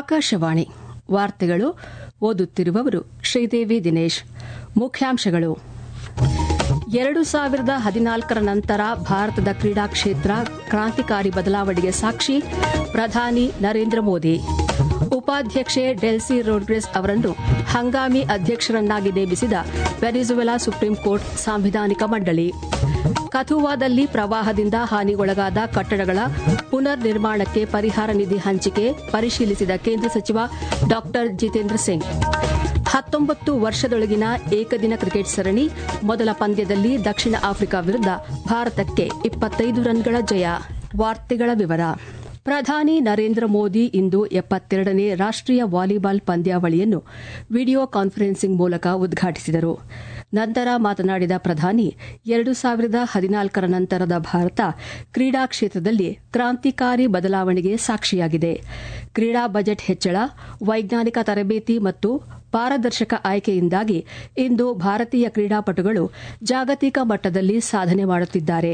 ಆಕಾಶವಾಣಿ ವಾರ್ತೆಗಳು ಓದುತ್ತಿರುವವರು ಶ್ರೀದೇವಿ ದಿನೇಶ್ ಮುಖ್ಯಾಂಶಗಳು ಎರಡು ಸಾವಿರದ ಹದಿನಾಲ್ಕರ ನಂತರ ಭಾರತದ ಕ್ರೀಡಾ ಕ್ಷೇತ್ರ ಕ್ರಾಂತಿಕಾರಿ ಬದಲಾವಣೆಗೆ ಸಾಕ್ಷಿ ಪ್ರಧಾನಿ ನರೇಂದ್ರ ಮೋದಿ ಉಪಾಧ್ಯಕ್ಷೆ ಡೆಲ್ಸಿ ರೋಡ್ರಿಗ್ಸ್ ಅವರನ್ನು ಹಂಗಾಮಿ ಅಧ್ಯಕ್ಷರನ್ನಾಗಿ ನೇಮಿಸಿದ ವೆನಿಜುವೆಲಾ ಸುಪ್ರೀಂ ಕೋರ್ಟ್ ಸಾಂವಿಧಾನಿಕ ಮಂಡಳಿ ಕಥುವಾದಲ್ಲಿ ಪ್ರವಾಹದಿಂದ ಹಾನಿಗೊಳಗಾದ ಕಟ್ಟಡಗಳ ಪುನರ್ ನಿರ್ಮಾಣಕ್ಕೆ ಪರಿಹಾರ ನಿಧಿ ಹಂಚಿಕೆ ಪರಿಶೀಲಿಸಿದ ಕೇಂದ್ರ ಸಚಿವ ಡಾ ಜಿತೇಂದ್ರ ಸಿಂಗ್ ಹತ್ತೊಂಬತ್ತು ವರ್ಷದೊಳಗಿನ ಏಕದಿನ ಕ್ರಿಕೆಟ್ ಸರಣಿ ಮೊದಲ ಪಂದ್ಯದಲ್ಲಿ ದಕ್ಷಿಣ ಆಫ್ರಿಕಾ ವಿರುದ್ಧ ಭಾರತಕ್ಕೆ ಇಪ್ಪತ್ತೈದು ರನ್ಗಳ ಜಯ ವಾರ್ತೆಗಳ ವಿವರ ಪ್ರಧಾನಿ ನರೇಂದ್ರ ಮೋದಿ ಇಂದು ಎಪ್ಪತ್ತೆರಡನೇ ರಾಷ್ಟೀಯ ವಾಲಿಬಾಲ್ ಪಂದ್ಯಾವಳಿಯನ್ನು ವಿಡಿಯೋ ಕಾನ್ಫರೆನ್ಸಿಂಗ್ ಮೂಲಕ ಉದ್ಘಾಟಿಸಿದರು ನಂತರ ಮಾತನಾಡಿದ ಪ್ರಧಾನಿ ಎರಡು ಸಾವಿರದ ಹದಿನಾಲ್ಕರ ನಂತರದ ಭಾರತ ಕ್ರೀಡಾ ಕ್ಷೇತ್ರದಲ್ಲಿ ಕ್ರಾಂತಿಕಾರಿ ಬದಲಾವಣೆಗೆ ಸಾಕ್ಷಿಯಾಗಿದೆ ಕ್ರೀಡಾ ಬಜೆಟ್ ಹೆಚ್ಚಳ ವೈಜ್ಞಾನಿಕ ತರಬೇತಿ ಮತ್ತು ಪಾರದರ್ಶಕ ಆಯ್ಕೆಯಿಂದಾಗಿ ಇಂದು ಭಾರತೀಯ ಕ್ರೀಡಾಪಟುಗಳು ಜಾಗತಿಕ ಮಟ್ಟದಲ್ಲಿ ಸಾಧನೆ ಮಾಡುತ್ತಿದ್ದಾರೆ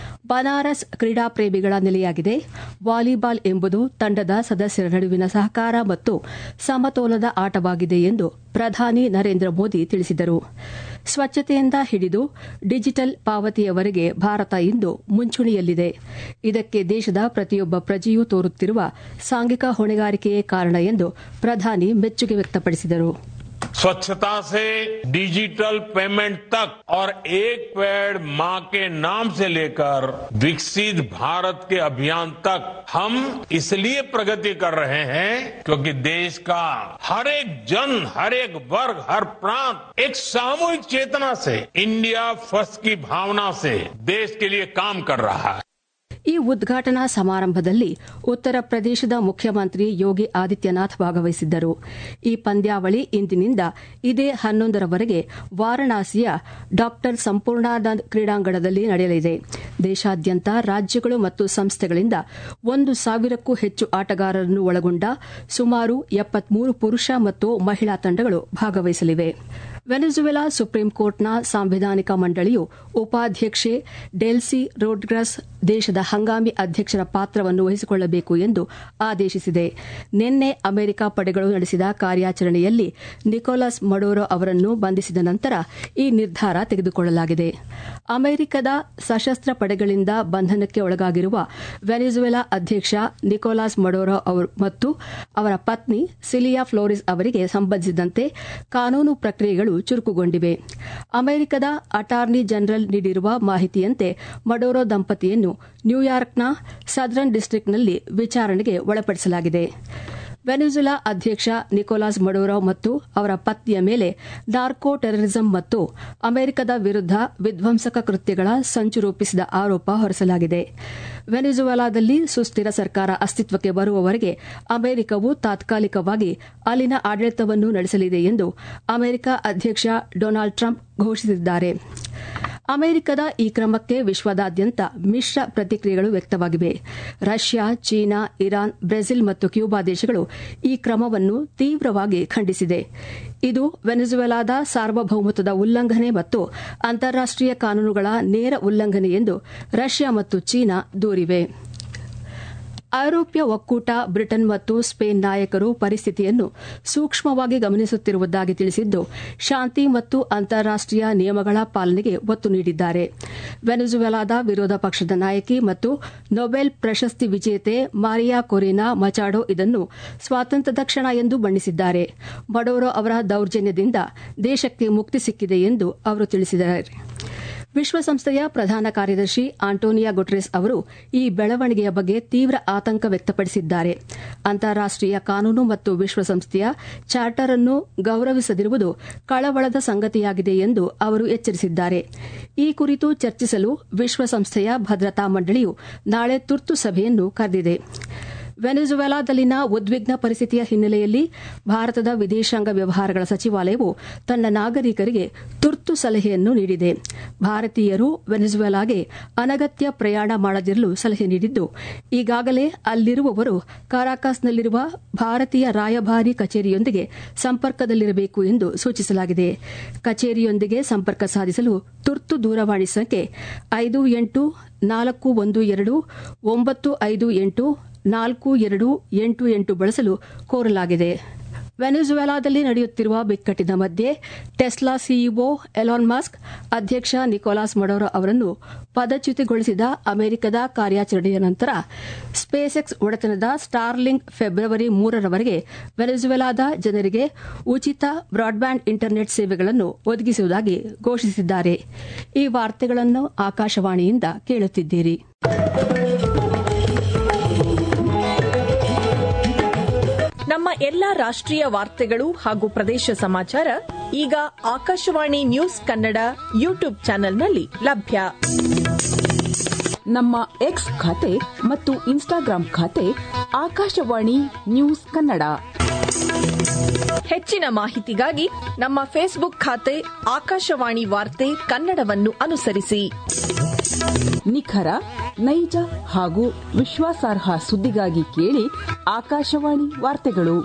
ಬನಾರಸ್ ಕ್ರೀಡಾ ಪ್ರೇಮಿಗಳ ನೆಲೆಯಾಗಿದೆ ವಾಲಿಬಾಲ್ ಎಂಬುದು ತಂಡದ ಸದಸ್ಯರ ನಡುವಿನ ಸಹಕಾರ ಮತ್ತು ಸಮತೋಲನದ ಆಟವಾಗಿದೆ ಎಂದು ಪ್ರಧಾನಿ ನರೇಂದ್ರ ಮೋದಿ ತಿಳಿಸಿದರು ಸ್ವಚ್ಛತೆಯಿಂದ ಹಿಡಿದು ಡಿಜಿಟಲ್ ಪಾವತಿಯವರೆಗೆ ಭಾರತ ಇಂದು ಮುಂಚೂಣಿಯಲ್ಲಿದೆ ಇದಕ್ಕೆ ದೇಶದ ಪ್ರತಿಯೊಬ್ಬ ಪ್ರಜೆಯೂ ತೋರುತ್ತಿರುವ ಸಾಂಘಿಕ ಹೊಣೆಗಾರಿಕೆಯೇ ಕಾರಣ ಎಂದು ಪ್ರಧಾನಿ ಮೆಚ್ಚುಗೆ ವ್ಯಕ್ತಪಡಿಸಿದರು स्वच्छता से डिजिटल पेमेंट तक और एक पेड़ मां के नाम से लेकर विकसित भारत के अभियान तक हम इसलिए प्रगति कर रहे हैं क्योंकि देश का हर एक जन हर एक वर्ग हर प्रांत एक सामूहिक चेतना से इंडिया फर्स्ट की भावना से देश के लिए काम कर रहा है ಈ ಉದ್ಘಾಟನಾ ಸಮಾರಂಭದಲ್ಲಿ ಉತ್ತರ ಪ್ರದೇಶದ ಮುಖ್ಯಮಂತ್ರಿ ಯೋಗಿ ಆದಿತ್ಯನಾಥ್ ಭಾಗವಹಿಸಿದ್ದರು ಈ ಪಂದ್ಯಾವಳಿ ಇಂದಿನಿಂದ ಇದೇ ಹನ್ನೊಂದರವರೆಗೆ ವಾರಣಾಸಿಯ ಡಾ ಸಂಪೂರ್ಣಾನಂದ್ ಕ್ರೀಡಾಂಗಣದಲ್ಲಿ ನಡೆಯಲಿದೆ ದೇಶಾದ್ಯಂತ ರಾಜ್ಯಗಳು ಮತ್ತು ಸಂಸ್ಥೆಗಳಿಂದ ಒಂದು ಸಾವಿರಕ್ಕೂ ಹೆಚ್ಚು ಆಟಗಾರರನ್ನು ಒಳಗೊಂಡ ಸುಮಾರು ಎಪ್ಪತ್ಮೂರು ಪುರುಷ ಮತ್ತು ಮಹಿಳಾ ತಂಡಗಳು ಭಾಗವಹಿಸಲಿವೆ ವೆನಿಜುವೆಲಾ ಸುಪ್ರೀಂ ಕೋರ್ಟ್ನ ಸಾಂವಿಧಾನಿಕ ಮಂಡಳಿಯು ಉಪಾಧ್ಯಕ್ಷೆ ಡೆಲ್ಸಿ ರೋಡ್ಗ್ರಸ್ ದೇಶದ ಹಂಗಾಮಿ ಅಧ್ಯಕ್ಷರ ಪಾತ್ರವನ್ನು ವಹಿಸಿಕೊಳ್ಳಬೇಕು ಎಂದು ಆದೇಶಿಸಿದೆ ನಿನ್ನೆ ಅಮೆರಿಕ ಪಡೆಗಳು ನಡೆಸಿದ ಕಾರ್ಯಾಚರಣೆಯಲ್ಲಿ ನಿಕೋಲಸ್ ಮಡೋರೋ ಅವರನ್ನು ಬಂಧಿಸಿದ ನಂತರ ಈ ನಿರ್ಧಾರ ತೆಗೆದುಕೊಳ್ಳಲಾಗಿದೆ ಅಮೆರಿಕದ ಸಶಸ್ತ್ರ ಪಡೆಗಳಿಂದ ಬಂಧನಕ್ಕೆ ಒಳಗಾಗಿರುವ ವೆನಿಜುವೆಲಾ ಅಧ್ಯಕ್ಷ ನಿಕೋಲಾಸ್ ಮಡೋರೋ ಮತ್ತು ಅವರ ಪತ್ನಿ ಸಿಲಿಯಾ ಫ್ಲೋರಿಸ್ ಅವರಿಗೆ ಸಂಬಂಧಿಸಿದಂತೆ ಕಾನೂನು ಪ್ರಕ್ರಿಯೆಗಳು ಚುರುಕುಗೊಂಡಿವೆ ಅಮೆರಿಕದ ಅಟಾರ್ನಿ ಜನರಲ್ ನೀಡಿರುವ ಮಾಹಿತಿಯಂತೆ ಮಡೋರೋ ದಂಪತಿಯನ್ನು ನ್ಯೂಯಾರ್ಕ್ನ ಸದರ್ನ್ ಡಿಸ್ಟಿಕ್ನಲ್ಲಿ ವಿಚಾರಣೆಗೆ ಒಳಪಡಿಸಲಾಗಿದೆ ವೆನಿಜುಲಾ ಅಧ್ಯಕ್ಷ ನಿಕೋಲಾಸ್ ಮಡೋರೋ ಮತ್ತು ಅವರ ಪತ್ನಿಯ ಮೇಲೆ ನಾರ್ಕೋ ಟೆರರಿಸಂ ಮತ್ತು ಅಮೆರಿಕದ ವಿರುದ್ದ ವಿಧ್ವಂಸಕ ಕೃತ್ಯಗಳ ಸಂಚು ರೂಪಿಸಿದ ಆರೋಪ ಹೊರಿಸಲಾಗಿದೆ ವೆನಿಜುವೆಲಾದಲ್ಲಿ ಸುಸ್ಥಿರ ಸರ್ಕಾರ ಅಸ್ತಿತ್ವಕ್ಕೆ ಬರುವವರೆಗೆ ಅಮೆರಿಕವು ತಾತ್ಕಾಲಿಕವಾಗಿ ಅಲ್ಲಿನ ಆಡಳಿತವನ್ನು ನಡೆಸಲಿದೆ ಎಂದು ಅಮೆರಿಕ ಅಧ್ಯಕ್ಷ ಡೊನಾಲ್ಡ್ ಟ್ರಂಪ್ ಘೋಷಿಸಿದ್ದಾರೆ ಅಮೆರಿಕದ ಈ ಕ್ರಮಕ್ಕೆ ವಿಶ್ವದಾದ್ಯಂತ ಮಿಶ್ರ ಪ್ರತಿಕ್ರಿಯೆಗಳು ವ್ಯಕ್ತವಾಗಿವೆ ರಷ್ಯಾ ಚೀನಾ ಇರಾನ್ ಬ್ರೆಜಿಲ್ ಮತ್ತು ಕ್ಯೂಬಾ ದೇಶಗಳು ಈ ಕ್ರಮವನ್ನು ತೀವ್ರವಾಗಿ ಖಂಡಿಸಿದೆ ಇದು ವೆನಿಜುವೆಲಾದ ಸಾರ್ವಭೌಮತ್ವದ ಉಲ್ಲಂಘನೆ ಮತ್ತು ಅಂತಾರಾಷ್ಟೀಯ ಕಾನೂನುಗಳ ನೇರ ಉಲ್ಲಂಘನೆ ಎಂದು ರಷ್ಯಾ ಮತ್ತು ಚೀನಾ ದೂರಿವೆ ಐರೋಪ್ಯ ಒಕ್ಕೂಟ ಬ್ರಿಟನ್ ಮತ್ತು ಸ್ಪೇನ್ ನಾಯಕರು ಪರಿಸ್ಥಿತಿಯನ್ನು ಸೂಕ್ಷ್ಮವಾಗಿ ಗಮನಿಸುತ್ತಿರುವುದಾಗಿ ತಿಳಿಸಿದ್ದು ಶಾಂತಿ ಮತ್ತು ಅಂತಾರಾಷ್ಟೀಯ ನಿಯಮಗಳ ಪಾಲನೆಗೆ ಒತ್ತು ನೀಡಿದ್ದಾರೆ ವೆನಿಜುವೆಲಾದ ವಿರೋಧ ಪಕ್ಷದ ನಾಯಕಿ ಮತ್ತು ನೊಬೆಲ್ ಪ್ರಶಸ್ತಿ ವಿಜೇತೆ ಮಾರಿಯಾ ಕೊರಿನಾ ಮಚಾಡೋ ಇದನ್ನು ಸ್ವಾತಂತ್ರ್ಯದ ಕ್ಷಣ ಎಂದು ಬಣ್ಣಿಸಿದ್ದಾರೆ ಮಡೋರೋ ಅವರ ದೌರ್ಜನ್ಯದಿಂದ ದೇಶಕ್ಕೆ ಮುಕ್ತಿ ಸಿಕ್ಕಿದೆ ಎಂದು ಅವರು ತಿಳಿಸಿದ್ದಾರೆ ವಿಶ್ವಸಂಸ್ಥೆಯ ಪ್ರಧಾನ ಕಾರ್ಯದರ್ಶಿ ಆಂಟೋನಿಯಾ ಗುಟೆರೆಸ್ ಅವರು ಈ ಬೆಳವಣಿಗೆಯ ಬಗ್ಗೆ ತೀವ್ರ ಆತಂಕ ವ್ಯಕ್ತಪಡಿಸಿದ್ದಾರೆ ಅಂತಾರಾಷ್ಟೀಯ ಕಾನೂನು ಮತ್ತು ವಿಶ್ವಸಂಸ್ಥೆಯ ಚಾರ್ಟರ್ ಅನ್ನು ಗೌರವಿಸದಿರುವುದು ಕಳವಳದ ಸಂಗತಿಯಾಗಿದೆ ಎಂದು ಅವರು ಎಚ್ಚರಿಸಿದ್ದಾರೆ ಈ ಕುರಿತು ಚರ್ಚಿಸಲು ವಿಶ್ವಸಂಸ್ಥೆಯ ಭದ್ರತಾ ಮಂಡಳಿಯು ನಾಳೆ ತುರ್ತು ಸಭೆಯನ್ನು ಕರೆದಿದೆ ವೆನಿಜುವೆಲಾದಲ್ಲಿನ ಉದ್ವಿಗ್ನ ಪರಿಸ್ಥಿತಿಯ ಹಿನ್ನೆಲೆಯಲ್ಲಿ ಭಾರತದ ವಿದೇಶಾಂಗ ವ್ಯವಹಾರಗಳ ಸಚಿವಾಲಯವು ತನ್ನ ನಾಗರಿಕರಿಗೆ ತುರ್ತು ಸಲಹೆಯನ್ನು ನೀಡಿದೆ ಭಾರತೀಯರು ವೆನಿಜುವೆಲಾಗೆ ಅನಗತ್ಯ ಪ್ರಯಾಣ ಮಾಡದಿರಲು ಸಲಹೆ ನೀಡಿದ್ದು ಈಗಾಗಲೇ ಅಲ್ಲಿರುವವರು ಕಾರಾಕಾಸ್ನಲ್ಲಿರುವ ಭಾರತೀಯ ರಾಯಭಾರಿ ಕಚೇರಿಯೊಂದಿಗೆ ಸಂಪರ್ಕದಲ್ಲಿರಬೇಕು ಎಂದು ಸೂಚಿಸಲಾಗಿದೆ ಕಚೇರಿಯೊಂದಿಗೆ ಸಂಪರ್ಕ ಸಾಧಿಸಲು ತುರ್ತು ದೂರವಾಣಿ ಸಂಖ್ಯೆ ಐದು ಎಂಟು ನಾಲ್ಕು ಒಂದು ಎರಡು ಒಂಬತ್ತು ಐದು ಎಂಟು ನಾಲ್ಕು ಎರಡು ಎಂಟು ಎಂಟು ಬಳಸಲು ಕೋರಲಾಗಿದೆ ವೆನೆಜುವೆಲಾದಲ್ಲಿ ನಡೆಯುತ್ತಿರುವ ಬಿಕ್ಕಟ್ಟಿನ ಮಧ್ಯೆ ಟೆಸ್ಲಾ ಸಿಇಒ ಎಲಾನ್ ಮಸ್ಕ್ ಅಧ್ಯಕ್ಷ ನಿಕೋಲಾಸ್ ಮಡೋರೋ ಅವರನ್ನು ಪದಚ್ಯುತಿಗೊಳಿಸಿದ ಅಮೆರಿಕದ ಕಾರ್ಯಾಚರಣೆಯ ನಂತರ ಸ್ಪೇಸ್ಎಕ್ಸ್ ಒಡೆತನದ ಸ್ಟಾರ್ಲಿಂಕ್ ಫೆಬ್ರವರಿ ಮೂರರವರೆಗೆ ವೆನೆಜುವೆಲಾದ ಜನರಿಗೆ ಉಚಿತ ಬ್ರಾಡ್ಬ್ಯಾಂಡ್ ಇಂಟರ್ನೆಟ್ ಸೇವೆಗಳನ್ನು ಒದಗಿಸುವುದಾಗಿ ಘೋಷಿಸಿದ್ದಾರೆ ಈ ವಾರ್ತೆಗಳನ್ನು ಆಕಾಶವಾಣಿಯಿಂದ ಕೇಳುತ್ತಿದ್ದೀರಿ ನಮ್ಮ ಎಲ್ಲಾ ರಾಷ್ಟ್ರೀಯ ವಾರ್ತೆಗಳು ಹಾಗೂ ಪ್ರದೇಶ ಸಮಾಚಾರ ಈಗ ಆಕಾಶವಾಣಿ ನ್ಯೂಸ್ ಕನ್ನಡ ಯೂಟ್ಯೂಬ್ ಚಾನೆಲ್ನಲ್ಲಿ ಲಭ್ಯ ನಮ್ಮ ಎಕ್ಸ್ ಖಾತೆ ಮತ್ತು ಇನ್ಸ್ಟಾಗ್ರಾಂ ಖಾತೆ ಆಕಾಶವಾಣಿ ನ್ಯೂಸ್ ಕನ್ನಡ ಹೆಚ್ಚಿನ ಮಾಹಿತಿಗಾಗಿ ನಮ್ಮ ಫೇಸ್ಬುಕ್ ಖಾತೆ ಆಕಾಶವಾಣಿ ವಾರ್ತೆ ಕನ್ನಡವನ್ನು ಅನುಸರಿಸಿ ನಿಖರ ನೈಜ ಹಾಗೂ ವಿಶ್ವಾಸಾರ್ಹ ಸುದ್ದಿಗಾಗಿ ಕೇಳಿ ಆಕಾಶವಾಣಿ ವಾರ್ತೆಗಳು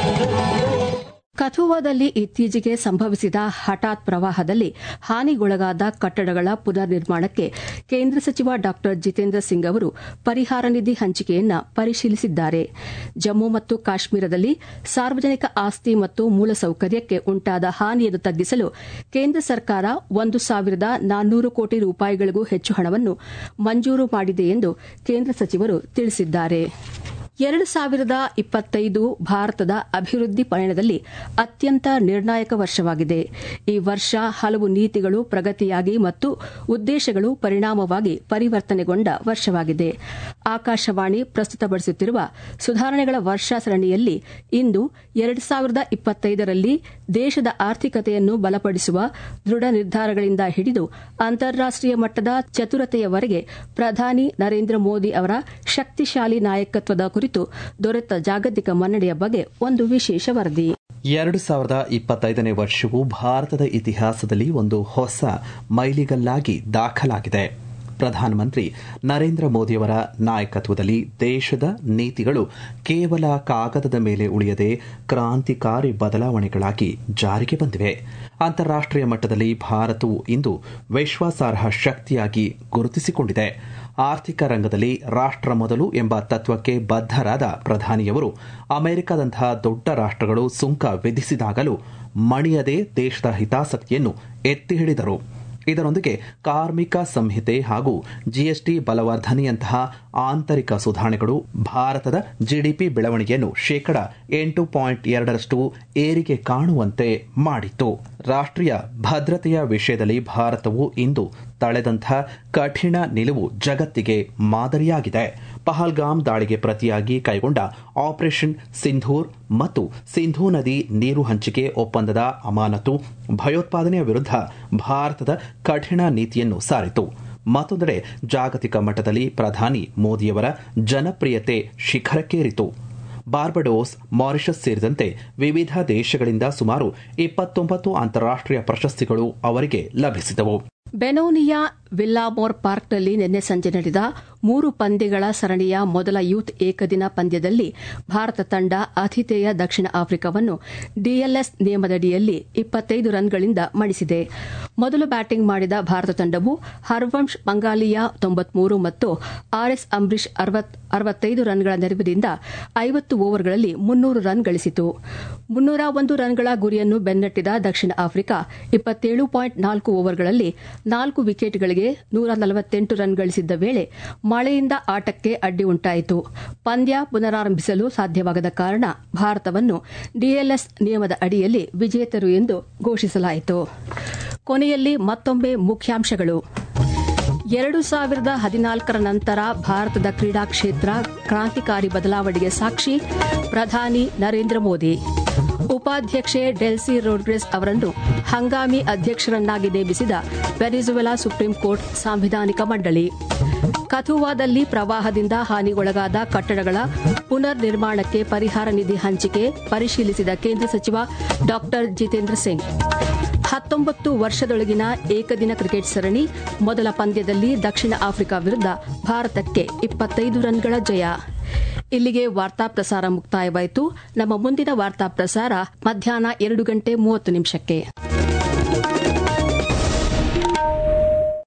ಕಥುವಾದಲ್ಲಿ ಇತ್ತೀಚೆಗೆ ಸಂಭವಿಸಿದ ಹಠಾತ್ ಪ್ರವಾಹದಲ್ಲಿ ಹಾನಿಗೊಳಗಾದ ಕಟ್ಟಡಗಳ ಪುನರ್ ನಿರ್ಮಾಣಕ್ಕೆ ಕೇಂದ್ರ ಸಚಿವ ಡಾ ಜಿತೇಂದ್ರ ಸಿಂಗ್ ಅವರು ಪರಿಹಾರ ನಿಧಿ ಹಂಚಿಕೆಯನ್ನು ಪರಿಶೀಲಿಸಿದ್ದಾರೆ ಜಮ್ಮು ಮತ್ತು ಕಾಶ್ಮೀರದಲ್ಲಿ ಸಾರ್ವಜನಿಕ ಆಸ್ತಿ ಮತ್ತು ಮೂಲಸೌಕರ್ಯಕ್ಕೆ ಉಂಟಾದ ಹಾನಿಯನ್ನು ತಗ್ಗಿಸಲು ಕೇಂದ್ರ ಸರ್ಕಾರ ಒಂದು ಸಾವಿರದ ನಾನ್ನೂರು ಕೋಟಿ ರೂಪಾಯಿಗಳಿಗೂ ಹೆಚ್ಚು ಹಣವನ್ನು ಮಂಜೂರು ಮಾಡಿದೆ ಎಂದು ಕೇಂದ್ರ ಸಚಿವರು ತಿಳಿಸಿದ್ದಾರೆ ಎರಡು ಸಾವಿರದ ಇಪ್ಪತ್ತೈದು ಭಾರತದ ಅಭಿವೃದ್ಧಿ ಪಯಣದಲ್ಲಿ ಅತ್ಯಂತ ನಿರ್ಣಾಯಕ ವರ್ಷವಾಗಿದೆ ಈ ವರ್ಷ ಹಲವು ನೀತಿಗಳು ಪ್ರಗತಿಯಾಗಿ ಮತ್ತು ಉದ್ದೇಶಗಳು ಪರಿಣಾಮವಾಗಿ ಪರಿವರ್ತನೆಗೊಂಡ ವರ್ಷವಾಗಿದೆ ಆಕಾಶವಾಣಿ ಪ್ರಸ್ತುತಪಡಿಸುತ್ತಿರುವ ಸುಧಾರಣೆಗಳ ವರ್ಷ ಸರಣಿಯಲ್ಲಿ ಇಂದು ಎರಡು ಸಾವಿರದ ಇಪ್ಪತ್ತೈದರಲ್ಲಿ ದೇಶದ ಆರ್ಥಿಕತೆಯನ್ನು ಬಲಪಡಿಸುವ ದೃಢ ನಿರ್ಧಾರಗಳಿಂದ ಹಿಡಿದು ಅಂತಾರಾಷ್ಟೀಯ ಮಟ್ಟದ ಚತುರತೆಯವರೆಗೆ ಪ್ರಧಾನಿ ನರೇಂದ್ರ ಮೋದಿ ಅವರ ಶಕ್ತಿಶಾಲಿ ನಾಯಕತ್ವದ ಕುರಿತು ದೊರೆತ ಜಾಗತಿಕ ಮನ್ನಣೆಯ ಬಗ್ಗೆ ಒಂದು ವಿಶೇಷ ವರದಿ ಎರಡು ಸಾವಿರದ ಇಪ್ಪತ್ತೈದನೇ ವರ್ಷವು ಭಾರತದ ಇತಿಹಾಸದಲ್ಲಿ ಒಂದು ಹೊಸ ಮೈಲಿಗಲ್ಲಾಗಿ ದಾಖಲಾಗಿದೆ ಪ್ರಧಾನಮಂತ್ರಿ ನರೇಂದ್ರ ಮೋದಿಯವರ ನಾಯಕತ್ವದಲ್ಲಿ ದೇಶದ ನೀತಿಗಳು ಕೇವಲ ಕಾಗದದ ಮೇಲೆ ಉಳಿಯದೆ ಕ್ರಾಂತಿಕಾರಿ ಬದಲಾವಣೆಗಳಾಗಿ ಜಾರಿಗೆ ಬಂದಿವೆ ಅಂತಾರಾಷ್ಟೀಯ ಮಟ್ಟದಲ್ಲಿ ಭಾರತವು ಇಂದು ವಿಶ್ವಾಸಾರ್ಹ ಶಕ್ತಿಯಾಗಿ ಗುರುತಿಸಿಕೊಂಡಿದೆ ಆರ್ಥಿಕ ರಂಗದಲ್ಲಿ ರಾಷ್ಟ್ರ ಮೊದಲು ಎಂಬ ತತ್ವಕ್ಕೆ ಬದ್ಧರಾದ ಪ್ರಧಾನಿಯವರು ಅಮೆರಿಕದಂತಹ ದೊಡ್ಡ ರಾಷ್ಟ್ರಗಳು ಸುಂಕ ವಿಧಿಸಿದಾಗಲೂ ಮಣಿಯದೆ ದೇಶದ ಹಿತಾಸಕ್ತಿಯನ್ನು ಎತ್ತಿ ಹಿಡಿದರು ಇದರೊಂದಿಗೆ ಕಾರ್ಮಿಕ ಸಂಹಿತೆ ಹಾಗೂ ಜಿಎಸ್ಟಿ ಬಲವರ್ಧನೆಯಂತಹ ಆಂತರಿಕ ಸುಧಾರಣೆಗಳು ಭಾರತದ ಜಿಡಿಪಿ ಬೆಳವಣಿಗೆಯನ್ನು ಶೇಕಡ ಎಂಟು ಪಾಯಿಂಟ್ ಎರಡರಷ್ಟು ಏರಿಕೆ ಕಾಣುವಂತೆ ಮಾಡಿತ್ತು ರಾಷ್ಟ್ರೀಯ ಭದ್ರತೆಯ ವಿಷಯದಲ್ಲಿ ಭಾರತವು ಇಂದು ತಳೆದಂಥ ಕಠಿಣ ನಿಲುವು ಜಗತ್ತಿಗೆ ಮಾದರಿಯಾಗಿದೆ ಪಹಲ್ಗಾಮ್ ದಾಳಿಗೆ ಪ್ರತಿಯಾಗಿ ಕೈಗೊಂಡ ಆಪರೇಷನ್ ಸಿಂಧೂರ್ ಮತ್ತು ಸಿಂಧೂ ನದಿ ನೀರು ಹಂಚಿಕೆ ಒಪ್ಪಂದದ ಅಮಾನತು ಭಯೋತ್ಪಾದನೆಯ ವಿರುದ್ಧ ಭಾರತದ ಕಠಿಣ ನೀತಿಯನ್ನು ಸಾರಿತು ಮತ್ತೊಂದೆಡೆ ಜಾಗತಿಕ ಮಟ್ಟದಲ್ಲಿ ಪ್ರಧಾನಿ ಮೋದಿಯವರ ಜನಪ್ರಿಯತೆ ಶಿಖರಕ್ಕೇರಿತು ಬಾರ್ಬಡೋಸ್ ಮಾರಿಷಸ್ ಸೇರಿದಂತೆ ವಿವಿಧ ದೇಶಗಳಿಂದ ಸುಮಾರು ಇಪ್ಪತ್ತೊಂಬತ್ತು ಅಂತಾರಾಷ್ಟೀಯ ಪ್ರಶಸ್ತಿಗಳು ಅವರಿಗೆ ಲಭಿಸಿದವು ಬೆನೋನಿಯಾ ವಿಲ್ಲಾಮೋರ್ ಪಾರ್ಕ್ನಲ್ಲಿ ನಿನ್ನೆ ಸಂಜೆ ನಡೆದ ಮೂರು ಪಂದ್ಯಗಳ ಸರಣಿಯ ಮೊದಲ ಯೂತ್ ಏಕದಿನ ಪಂದ್ಯದಲ್ಲಿ ಭಾರತ ತಂಡ ಆತಿಥೇಯ ದಕ್ಷಿಣ ಆಫ್ರಿಕಾವನ್ನು ಡಿಎಲ್ಎಸ್ ನಿಯಮದಡಿಯಲ್ಲಿ ಇಪ್ಪತ್ತೈದು ರನ್ಗಳಿಂದ ಮಣಿಸಿದೆ ಮೊದಲು ಬ್ಯಾಟಿಂಗ್ ಮಾಡಿದ ಭಾರತ ತಂಡವು ಹರ್ವಂಶ್ ಬಂಗಾಲಿಯಾ ತೊಂಬತ್ಮೂರು ಮತ್ತು ಆರ್ಎಸ್ ಅಂಬರೀಶ್ ಅರವತ್ತೈದು ರನ್ಗಳ ನೆರವಿನಿಂದ ಐವತ್ತು ಓವರ್ಗಳಲ್ಲಿ ಮುನ್ನೂರು ರನ್ ಗಳಿಸಿತು ಮುನ್ನೂರ ಒಂದು ರನ್ಗಳ ಗುರಿಯನ್ನು ಬೆನ್ನಟ್ಟಿದ ದಕ್ಷಿಣ ಆಫ್ರಿಕಾ ಇಪ್ಪತ್ತೇಳು ಪಾಯಿಂಟ್ ನಾಲ್ಕು ಓವರ್ಗಳಲ್ಲಿ ನಾಲ್ಕು ವಿಕೆಟ್ಗಳಿಗೆ ನೂರ ನಲವತ್ತೆಂಟು ರನ್ ಗಳಿಸಿದ್ದ ವೇಳೆ ಮಳೆಯಿಂದ ಆಟಕ್ಕೆ ಅಡ್ಡಿ ಉಂಟಾಯಿತು ಪಂದ್ಯ ಪುನರಾರಂಭಿಸಲು ಸಾಧ್ಯವಾಗದ ಕಾರಣ ಭಾರತವನ್ನು ಡಿಎಲ್ಎಸ್ ನಿಯಮದ ಅಡಿಯಲ್ಲಿ ವಿಜೇತರು ಎಂದು ಘೋಷಿಸಲಾಯಿತು ಕೊನೆಯಲ್ಲಿ ಮತ್ತೊಮ್ಮೆ ಮುಖ್ಯಾಂಶಗಳು ಎರಡು ಸಾವಿರದ ಹದಿನಾಲ್ಕರ ನಂತರ ಭಾರತದ ಕ್ರೀಡಾ ಕ್ಷೇತ್ರ ಕ್ರಾಂತಿಕಾರಿ ಬದಲಾವಣೆಗೆ ಸಾಕ್ಷಿ ಪ್ರಧಾನಿ ನರೇಂದ್ರ ಮೋದಿ ಉಪಾಧ್ಯಕ್ಷೆ ಡೆಲ್ಸಿ ರೋಡ್ಗ್ರೆಸ್ ಅವರನ್ನು ಹಂಗಾಮಿ ಅಧ್ಯಕ್ಷರನ್ನಾಗಿ ನೇಮಿಸಿದ ವೆನಿಜುವೆಲಾ ಸುಪ್ರೀಂ ಕೋರ್ಟ್ ಸಾಂವಿಧಾನಿಕ ಮಂಡಳಿ ಕಥುವಾದಲ್ಲಿ ಪ್ರವಾಹದಿಂದ ಹಾನಿಗೊಳಗಾದ ಕಟ್ಟಡಗಳ ಪುನರ್ ನಿರ್ಮಾಣಕ್ಕೆ ಪರಿಹಾರ ನಿಧಿ ಹಂಚಿಕೆ ಪರಿಶೀಲಿಸಿದ ಕೇಂದ್ರ ಸಚಿವ ಡಾ ಜಿತೇಂದ್ರ ಸಿಂಗ್ ಹತ್ತೊಂಬತ್ತು ವರ್ಷದೊಳಗಿನ ಏಕದಿನ ಕ್ರಿಕೆಟ್ ಸರಣಿ ಮೊದಲ ಪಂದ್ಯದಲ್ಲಿ ದಕ್ಷಿಣ ಆಫ್ರಿಕಾ ವಿರುದ್ಧ ಭಾರತಕ್ಕೆ ಇಪ್ಪತ್ತೈದು ರನ್ಗಳ ಜಯ ಇಲ್ಲಿಗೆ ವಾರ್ತಾ ಪ್ರಸಾರ ಮುಕ್ತಾಯವಾಯಿತು ನಮ್ಮ ಮುಂದಿನ ವಾರ್ತಾ ಪ್ರಸಾರ ಮಧ್ಯಾಹ್ನ ಎರಡು ಗಂಟೆ ಮೂವತ್ತು ನಿಮಿಷಕ್ಕೆ